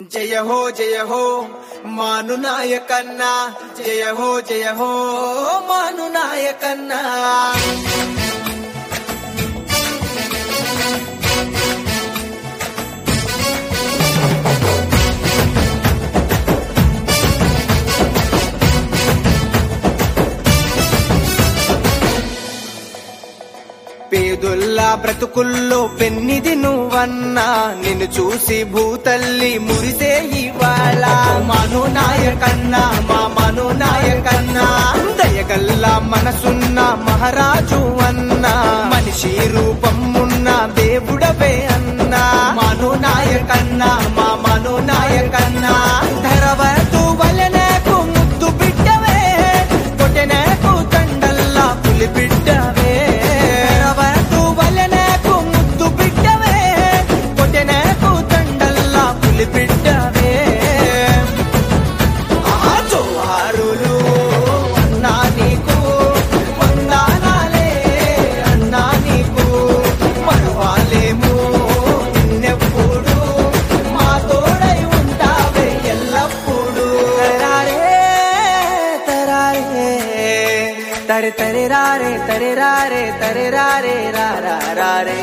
జయ హో జయ హో మాను నాయకన్నా జయ హో జయ హో మాను నాయకన్నా పేదొల్లా బ్రతుకుల్లో పెన్నిది నువ్వన్నా నిన్ను చూసి భూతల్లి మురిసే ఇవాళ మను నాయకన్నా మా మను నాయకన్నా దయగల్లా మనసున్న మహారాజు అన్నా మనిషి రూపం ఉన్న దేవుడవే అన్నా మను నాయకన్నా మా మను నాయకన్నా ధరవతు వలనకు ముద్దు బిడ్డవే కొట్టెనకు తండల్లా పులి బిడ్డవే ధరవతు వలనకు ముద్దు బిడ్డవే కొట్టెనకు తండల్లా పులి బిడ్డవే ఆ జోహారులు అన్నా నీకు వందనాలే అన్నా నీకు మరువాలేము నిన్నెప్పుడు మా తోడై ఉంటావే ఎల్లప్పుడు తరారే తరారే తరి తరి రారే తరి రారే తరి రారే రా రా రా రే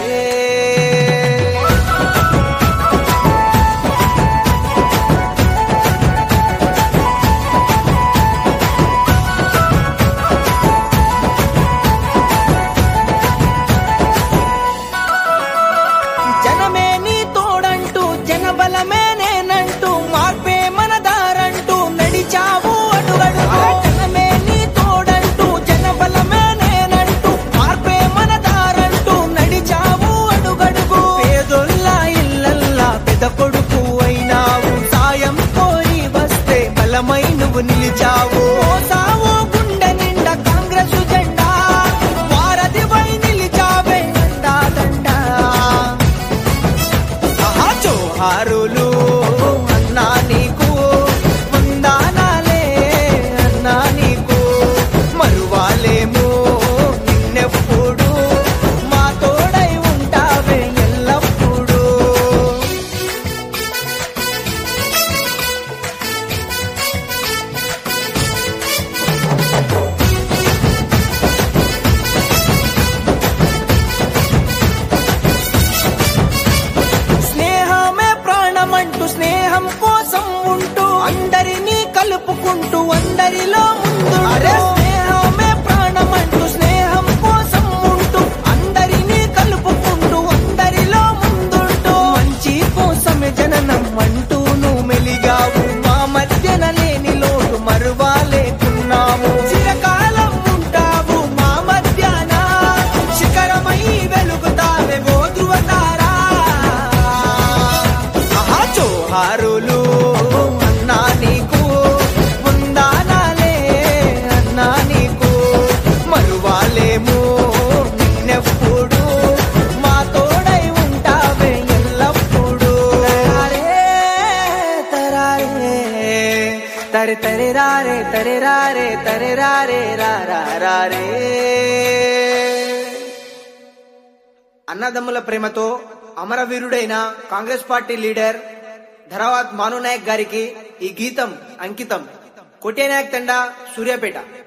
జనమే నీ తోడంటూ జనబలమే నేనంటూ మార్పే మన దారంటూ నడిచావు అడుగడు జనమే నీ తోడంటూ జనబలమే నేనంటూ మార్పే మన దారంటూ నడిచావు అడుగడుగు పేదొల్లా ఇల్లల్లా పెద్ద కొడుకు అయినావు సాయం కోరి వస్తే బలమై నువ్వు నిలిచావు మోసావు గుండె నిండా కాంగ్రెస్ జెండా వారధివై నిలిచావే దండా దండా ఆహా జోహారులు అన్నా నీకు వందనాలే అన్నా నీకు మరువాలేము నిన్నెప్పుడు మా తోడై ఉంటావే ఎల్లప్పుడు స్నేహమే ప్రాణమంటూ స్నేహం కోసం ఉంటూ అందరినీ కలుపుకుంటూ అందరిలో ముందు స్నేహమే ప్రాణమంటూ స్నేహం కోసం ఉంటూ అందరినీ కలుపుకుంటూ అందరిలో ముందుంటూ మంచి కోసమే జననం అంటూ నువ్వు మెలిగావు మా మధ్యన లేని లోటు మరువాలేకున్నాము చిరకాలం ఉంటావు మా మధ్యాన శిఖరమై వెలుగుతావే ఓ ధృవతారా ఆహా జోహారులు అన్నా నీకు వందనాలే అన్నా నీకు మరువాలేము నిన్నెప్పుడు మా తోడై ఉంటావే ఎల్లప్పుడు తరారే తరారే తరి తరి రారే తరి రారే తరి రారే రా రా రా రే అన్నదమ్ముల ప్రేమతో అమరవీరుడైన కాంగ్రెస్ పార్టీ లీడర్ ధరావత్ మాను నాయక్ గారికి ఈ గీతం అంకితం కొట్టే నాయక్ తండా సూర్యాపేట